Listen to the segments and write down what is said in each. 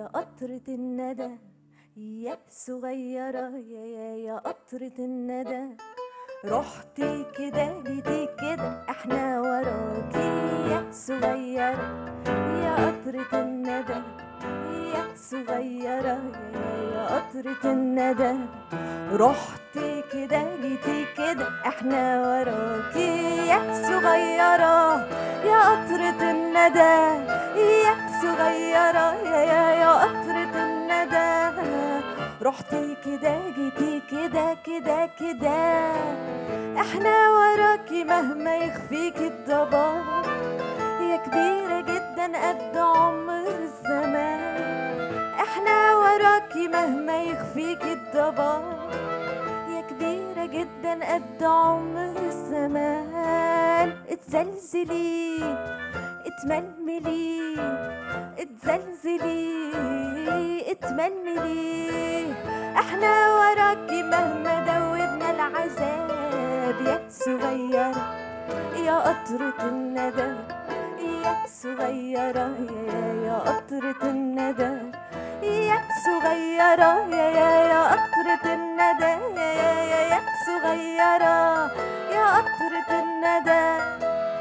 يا قطرة الندى يا صغيرة يا يا يا قطرة الندى رحتي كده ليتي كده احنا وراكي يا صغيرة يا قطرة الندى يا صغيرة يا يا قطرة الندى رحتي كده جيتي كده احنا وراكي يا صغيرة يا قطرة الندى يا صغيرة يا يا يا قطرة الندى رحتي كده جيتي كده كده كده احنا وراكي مهما يخفيكي الضباب يا كبيرة جدا قد عمر الزمان احنا وراكي مهما يخفيكي الضباب يا كبيرة جدا قد عمر الزمان اتزلزلي اتململي اتزلزلي اتململي احنا وراكي مهما دوبنا العذاب يا صغيرة يا قطرة الندى يا صغيرة يا يا قطرة الندى يا صغيرة يا يا يا قطرة الندى يا يا يا يا صغيرة يا قطرة الندى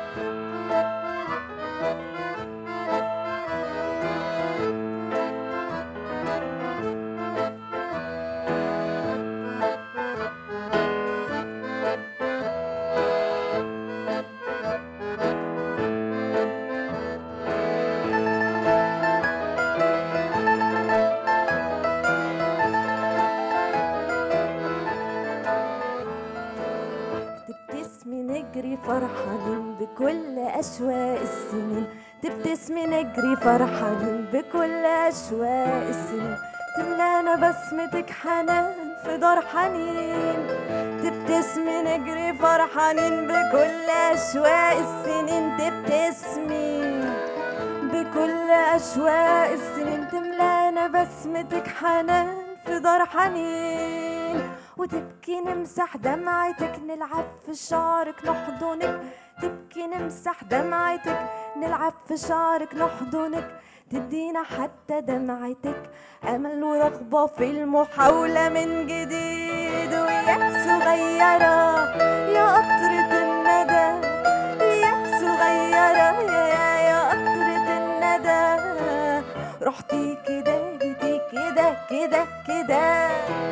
تبتسمي نجري فرحانين بكل أشواق السنين تبتسمي نجري فرحانين بكل أشواق السنين تملانا بسمتك حنان في دار حنين تبتسمي نجري فرحانين بكل أشواق السنين تبتسمي بكل أشواق السنين تملانا بسمتك حنان في دار حنين وتبكي نمسح دمعتك نلعب في شعرك نحضنك تبكي نمسح دمعتك نلعب في شعرك نحضنك تدينا حتى دمعتك أمل ورغبة في المحاولة من جديد ويا صغيرة يا قطرة الندى يا صغيرة يا يا قطرة الندى رحتي كده جيتي كده كده كده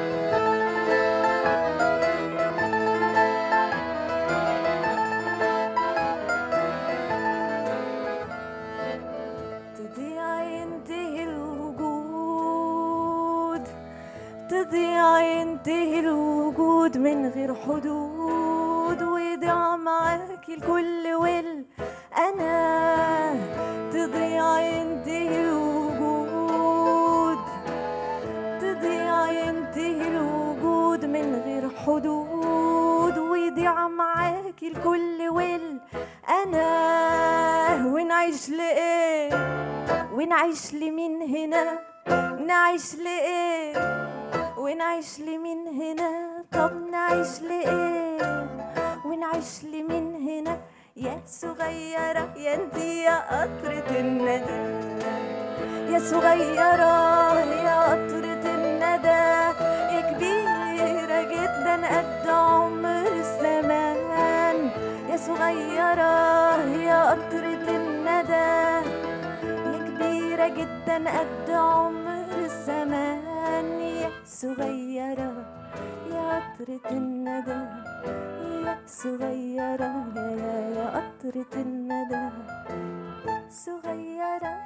تضيع ينتهي الوجود تضيع ينتهي الوجود من غير حدود ويضيع معاكي الكل وال انا تضيع ينتهي الوجود تضيع ينتهي الوجود من غير حدود ويضيع معاكي الكل وال انا ونعيش لايه ونعيش لمين هنا نعيش لايه ونعيش لمين هنا طب نعيش لايه ونعيش لمين هنا يا صغيرة يا انتي يا قطرة الندى يا صغيرة يا قطرة الندى يا كبيرة جدا قد عمر الزمان يا صغيرة يا قطرة الندى يا كبيرة جدا قد عمر الزمان يا صغيرة يا قطرة الندى يا صغيرة يا يا يا قطرة الندى صغيرة